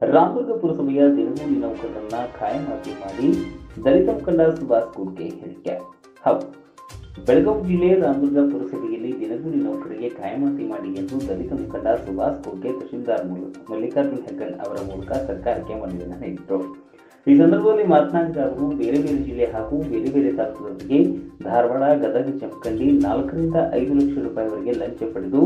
ರಾಮದುರ್ಗ ಪುರಸಭೆಯ ದಿನಗೂಲಿ ನೌಕರರನ್ನ ಖಾಯಮಾತಿ ಮಾಡಿ ದಲಿತ ಮುಖಂಡ ಸುಭಾಷ್ ಕೂಡ್ಗೆ ಹೇಳಿಕೆ ಹೌದು ಬೆಳಗಾವಿ ಜಿಲ್ಲೆ ರಾಮದುರ್ಗ ಪುರಸಭೆಯಲ್ಲಿ ದಿನಗೂಲಿ ನೌಕರಿಗೆ ಖಾಯಮಾತಿ ಮಾಡಿ ಎಂದು ದಲಿತ ಮುಖಂಡ ಸುಭಾಷ್ ಕೂಡ್ಗೆ ತಹಶೀಲ್ದಾರ್ ಮೂಲಕ ಮಲ್ಲಿಕಾರ್ಜುನ್ ಹೆಗ್ಗನ್ ಅವರ ಮೂಲಕ ಸರ್ಕಾರಕ್ಕೆ ಮನವಿಯನ್ನು ನೀಡಿದರು ಈ ಸಂದರ್ಭದಲ್ಲಿ ಮಾತನಾಡಿದ ಅವರು ಬೇರೆ ಬೇರೆ ಜಿಲ್ಲೆ ಹಾಗೂ ಬೇರೆ ಬೇರೆ ತಾಲೂಕುಗಳಿಗೆ ಧಾರವಾಡ ಗದಗ ಜಮಖಂಡಿ ನಾಲ್ಕರಿಂದ ಐದು ಲಕ್ಷ ರೂಪಾಯಿವರೆಗೆ ಲಂಚ ಪಡೆದು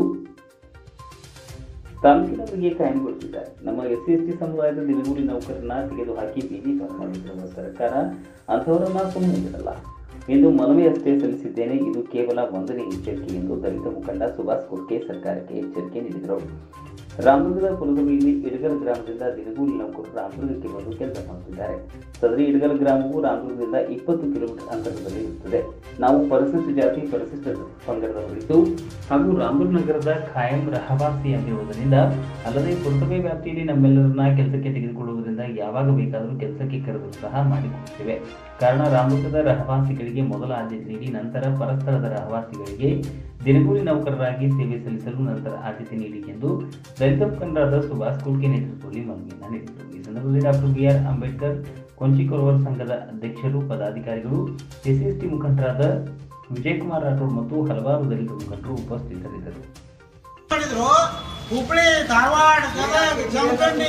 ತಾಲೂಕಿನವರಿಗೆ ಕಾಯಂಗೊಳಿಸಿದ್ದಾರೆ ನಮ್ಮ ಎಸ್ ಎಸ್ ಟಿ ಸಮುದಾಯದ ದಿನಗೂಲಿ ನೌಕರರನ್ನ ತೆಗೆದುಹಾಕಿ ಬೀದಿ ಪಾಲು ಮಾಡುತ್ತಿರುವ ಸರ್ಕಾರ ಅಂಥವರನ್ನ ಸುಮ್ಮನೆ ಬಿಡಲ್ಲ ಎಂದು ಮನವಿ ಅಷ್ಟೇ ಸಲ್ಲಿಸಿದ್ದೇನೆ ಇದು ಕೇವಲ ಒಂದನೇ ಎಚ್ಚರಿಕೆ ಎಂದು ದಲಿತ ಮುಖಂಡ ಸುಭಾಷ್ ಕೊಡ್ಕೆ ಸರ್ಕಾರಕ್ಕೆ ಎಚ್ಚರಿಕೆ ನೀಡಿದರು ರಾಮದುರ್ಗದ ಪುರಸಭೆಯಲ್ಲಿ ಇಡಗಲ್ ಗ್ರಾಮದಿಂದ ದಿನಗೂಲಿ ನೌಕರರು ರಾಮದುರ್ಗಕ್ಕೆ ಬಂದು ಕೆಲಸ ಮಾಡುತ್ತಿದ್ದಾರೆ ಸದರಿ ಇಡಗಲ್ ಗ್ರಾಮವು ರಾಮದುರ್ಗದಿಂದ ಇಪ್ಪತ್ತು ಕಿಲೋಮೀಟರ್ ಅಂತರದಲ್ಲಿ ಇರುತ್ತದೆ ನಾವು ಪರಿಶಿಷ್ಟ ಜಾತಿ ಪರಿಶಿಷ್ಟ ಪಂಗಡದವರಿದ್ದು ಹಾಗೂ ರಾಮದುರ್ಗ ನಗರದ ಖಾಯಂ ರಹವಾಸಿ ಆಗಿರುವುದರಿಂದ ಅಲ್ಲದೆ ಪುರಸಭೆ ವ್ಯಾಪ್ತಿಯಲ್ಲಿ ನಮ್ಮೆಲ್ಲರನ್ನ ಕೆಲಸಕ್ಕೆ ತೆಗೆದುಕೊಳ್ಳುವುದರಿಂದ ಯಾವಾಗ ಬೇಕಾದರೂ ಕೆಲಸಕ್ಕೆ ಕರೆದರೂ ಸಹ ಮಾಡಿಕೊಡುತ್ತೇವೆ ಕಾರಣ ರಾಮದುರ್ಗದ ರಹವಾಸಿಗಳಿಗೆ ಮೊದಲ ಆದ್ಯತೆ ನೀಡಿ ನಂತರ ಪರಸ್ಥಳದ ರಹವಾಸಿಗಳಿಗೆ ದಿನಗೂಲಿ ನೌಕರರಾಗಿ ಸೇವೆ ಸಲ್ಲಿಸಲು ನಂತರ ಆದ್ಯತೆ ನೀಡಿ ಎಂದು ದಲಿತ ಮುಖಂಡರಾದ ಸುಭಾಷ್ ಕುಲ್ಕೆ ನೇತೃತ್ವದಲ್ಲಿ ಮನವಿಯನ್ನು ನೀಡಿದರು ಈ ಸಂದರ್ಭದಲ್ಲಿ ಡಾಕ್ಟರ್ ಬಿ ಆರ್ ಅಂಬೇಡ್ಕರ್ ಕೊಂಚಿಕೊರವರ್ ಸಂಘದ ಅಧ್ಯಕ್ಷರು ಪದಾಧಿಕಾರಿಗಳು ಎಸ್ಎಸ್ಟಿ ಮುಖಂಡರಾದ ವಿಜಯಕುಮಾರ್ ರಾಠೋಡ್ ಮತ್ತು ಹಲವಾರು ದಲಿತ ಮುಖಂಡರು ಉಪಸ್ಥಿತರಿದ್ದರು ಮಾಡಿದ್ರು ಹುಬ್ಳಿ ಧಾರವಾಡ ಗದಗ ಜಮಖಂಡಿ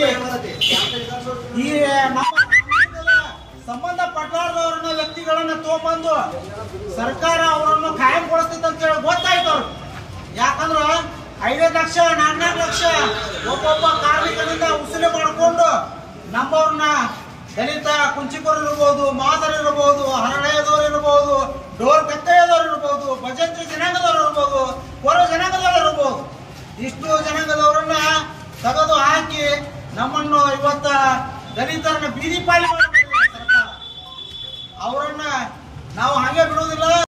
ಈ ನಮ್ಮ ರಾಜ್ಯದ ಸಂಬಂಧಪಟ್ಟಾರ್ದವ್ರನ್ನ ವ್ಯಕ್ತಿಗಳನ್ನ ತಗೊಂಬಂದು ಸರ್ಕಾರ ಅವರನ್ನು ಕಾಯಂಗೊಳಿಸ್ತೈತೆ ಅಂತ ಹೇಳಿ ಗೊತ್ತಾಯ್ತು ಅವ್ರು ಯಾಕಂದ್ರ ಐದೈದು ಲಕ್ಷ ನಾಲ್ಕು ಲಕ್ಷ ಒಬ್ಬೊಬ್ಬ ಕಾರ್ಮಿಕರಿಂದ ಉಸುಲಿ ಮಾಡಿಕೊಂಡು ನಮ್ಮವ್ರನ್ನ ದಲಿತ ಕುಂಚಿಕೋರು ಇರ್ಬೋದು ಮಾದರ್ ಇರ್ಬೋದು ಹರಳೆಯದವ್ರು ಇರ್ಬೋದು ಡೋರ್ ಕತ್ತೆಯದವ್ರು ಇರ್ಬೋದು ಭಜಂತ್ರಿ ಜನಾಂಗದವ್ರು ಇರ್ಬೋದು ಕೊರ ಜನಾಂಗದವ್ರು ಇರ್ಬೋದು ಇಷ್ಟು ಜನಾಂಗದವರನ್ನ ತೆಗೆದು ಹಾಕಿ ನಮ್ಮನ್ನು ಇವತ್ತ ದಲಿತರನ್ನ ಬೀದಿ ಪಾಲಿ ಮಾಡ್ತಾರೆ ಸರ್ಕಾರ ಅವರನ್ನ ನಾವು ಹಾಗೆ ಬಿಡುವುದಿಲ್ಲ